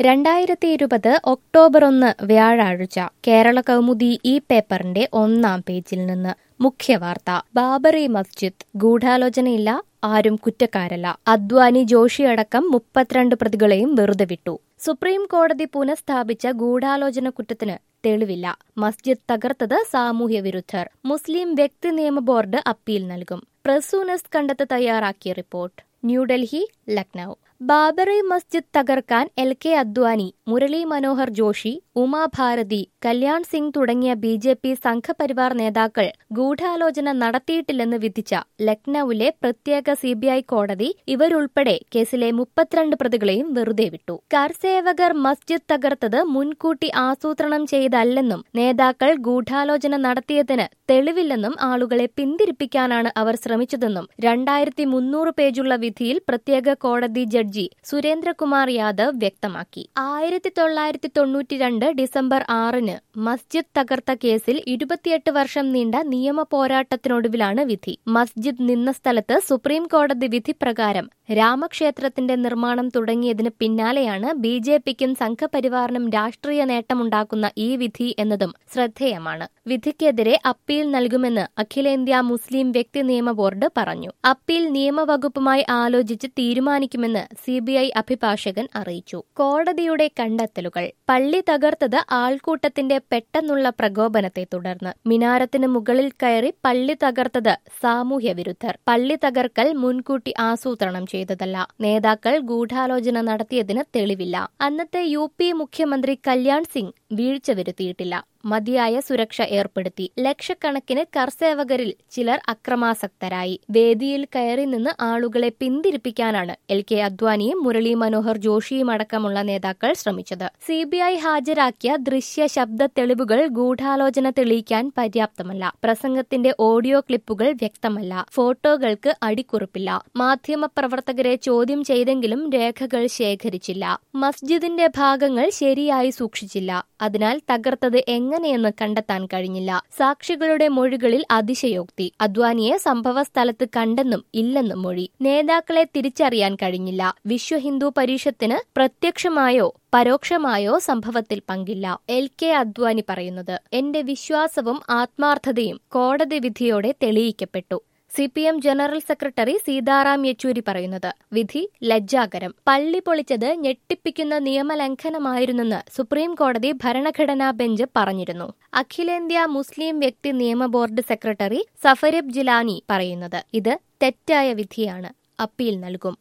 രണ്ടായിരത്തി ഇരുപത് ഒക്ടോബർ ഒന്ന് വ്യാഴാഴ്ച കേരള കൗമുദി ഈ പേപ്പറിന്റെ ഒന്നാം പേജിൽ നിന്ന് മുഖ്യവാർത്ത ബാബറി മസ്ജിദ് ഗൂഢാലോചനയില്ല ആരും കുറ്റക്കാരല്ല അദ്വാനി ജോഷി അടക്കം മുപ്പത്തിരണ്ട് പ്രതികളെയും വെറുതെ വിട്ടു സുപ്രീം കോടതി പുനഃസ്ഥാപിച്ച ഗൂഢാലോചന കുറ്റത്തിന് തെളിവില്ല മസ്ജിദ് തകർത്തത് സാമൂഹ്യ വിരുദ്ധർ മുസ്ലിം വ്യക്തി നിയമ ബോർഡ് അപ്പീൽ നൽകും പ്രസൂനസ് കണ്ടെത്ത് തയ്യാറാക്കിയ റിപ്പോർട്ട് ന്യൂഡൽഹി ലക്നൌ ബാബറി മസ്ജിദ് തകർക്കാൻ എൽ കെ അദ്വാനി മുരളി മനോഹർ ജോഷി ഉമാഭാരതി കല്യാൺ സിംഗ് തുടങ്ങിയ ബി ജെ പി സംഘപരിവാർ നേതാക്കൾ ഗൂഢാലോചന നടത്തിയിട്ടില്ലെന്ന് വിധിച്ച ലക്നൌവിലെ പ്രത്യേക സിബിഐ കോടതി ഇവരുൾപ്പെടെ കേസിലെ മുപ്പത്തിരണ്ട് പ്രതികളെയും വെറുതെ വിട്ടു കർസേവകർ മസ്ജിദ് തകർത്തത് മുൻകൂട്ടി ആസൂത്രണം ചെയ്തല്ലെന്നും നേതാക്കൾ ഗൂഢാലോചന നടത്തിയതിന് തെളിവില്ലെന്നും ആളുകളെ പിന്തിരിപ്പിക്കാനാണ് അവർ ശ്രമിച്ചതെന്നും രണ്ടായിരത്തി മുന്നൂറ് പേജുള്ള വിധിയിൽ പ്രത്യേക കോടതി ജഡ്ജി സുരേന്ദ്രകുമാർ യാദവ് വ്യക്തമാക്കി ആയിരത്തി തൊള്ളായിരത്തി തൊണ്ണൂറ്റിരണ്ട് ഡിസംബർ ആറിന് മസ്ജിദ് തകർത്ത കേസിൽ ഇരുപത്തിയെട്ട് വർഷം നീണ്ട നിയമ പോരാട്ടത്തിനൊടുവിലാണ് വിധി മസ്ജിദ് നിന്ന സ്ഥലത്ത് സുപ്രീം കോടതി വിധി പ്രകാരം രാമക്ഷേത്രത്തിന്റെ നിർമ്മാണം തുടങ്ങിയതിന് പിന്നാലെയാണ് ബി ജെ പിക്കും സംഘപരിവാറിനും രാഷ്ട്രീയ നേട്ടമുണ്ടാക്കുന്ന ഈ വിധി എന്നതും ശ്രദ്ധേയമാണ് വിധിക്കെതിരെ അപ്പീൽ നൽകുമെന്ന് അഖിലേന്ത്യാ മുസ്ലിം വ്യക്തി നിയമ ബോർഡ് പറഞ്ഞു അപ്പീൽ നിയമവകുപ്പുമായി ആലോചിച്ച് തീരുമാനിക്കുമെന്ന് സിബിഐ അഭിഭാഷകൻ അറിയിച്ചു കോടതിയുടെ കണ്ടെത്തലുകൾ പള്ളി തകർത്തത് ആൾക്കൂട്ടത്തിന്റെ പെട്ടെന്നുള്ള പ്രകോപനത്തെ തുടർന്ന് മിനാരത്തിന് മുകളിൽ കയറി പള്ളി തകർത്തത് സാമൂഹ്യ വിരുദ്ധർ പള്ളി തകർക്കൽ മുൻകൂട്ടി ആസൂത്രണം ചെയ്തതല്ല നേതാക്കൾ ഗൂഢാലോചന നടത്തിയതിന് തെളിവില്ല അന്നത്തെ യു പി മുഖ്യമന്ത്രി കല്യാൺ സിംഗ് വീഴ്ച വരുത്തിയിട്ടില്ല മതിയായ സുരക്ഷ ഏർപ്പെടുത്തി ലക്ഷക്കണക്കിന് കർസേവകരിൽ ചിലർ അക്രമാസക്തരായി വേദിയിൽ കയറി നിന്ന് ആളുകളെ പിന്തിരിപ്പിക്കാനാണ് എൽ കെ അദ്വാനിയും മുരളി മനോഹർ ജോഷിയും അടക്കമുള്ള നേതാക്കൾ ശ്രമിച്ചത് സിബിഐ ഹാജരാക്കിയ ദൃശ്യ ശബ്ദ തെളിവുകൾ ഗൂഢാലോചന തെളിയിക്കാൻ പര്യാപ്തമല്ല പ്രസംഗത്തിന്റെ ഓഡിയോ ക്ലിപ്പുകൾ വ്യക്തമല്ല ഫോട്ടോകൾക്ക് അടിക്കുറിപ്പില്ല മാധ്യമപ്രവർത്തകരെ ചോദ്യം ചെയ്തെങ്കിലും രേഖകൾ ശേഖരിച്ചില്ല മസ്ജിദിന്റെ ഭാഗങ്ങൾ ശരിയായി സൂക്ഷിച്ചില്ല അതിനാൽ തകർത്തത് എങ്ങനെയെന്ന് കണ്ടെത്താൻ കഴിഞ്ഞില്ല സാക്ഷികളുടെ മൊഴികളിൽ അതിശയോക്തി അദ്വാനിയെ സംഭവ സ്ഥലത്ത് കണ്ടെന്നും ഇല്ലെന്നും മൊഴി നേതാക്കളെ തിരിച്ചറിയാൻ കഴിഞ്ഞില്ല വിശ്വ ഹിന്ദു പരിഷത്തിന് പ്രത്യക്ഷമായോ പരോക്ഷമായോ സംഭവത്തിൽ പങ്കില്ല എൽ കെ അദ്വാനി പറയുന്നത് എന്റെ വിശ്വാസവും ആത്മാർത്ഥതയും കോടതി വിധിയോടെ തെളിയിക്കപ്പെട്ടു C P M general secretary Sitaram Yechury പറയുന്നത് വിധി ലജ്ജാകരം പള്ളി പൊളിച്ചത് ഞെട്ടിപ്പിക്കുന്ന നിയമലംഘനമായിരുന്നെന്ന് സുപ്രീം കോടതി ഭരണഘടനാ ബെഞ്ച് പറഞ്ഞിരുന്നു അഖിലേന്ത്യാ മുസ്ലിം വ്യക്തി നിയമ ബോർഡ് സെക്രട്ടറി സഫരബ് ജിലാനി പറയുന്നത് ഇത് തെറ്റായ വിധിയാണ് അപ്പീൽ നൽകും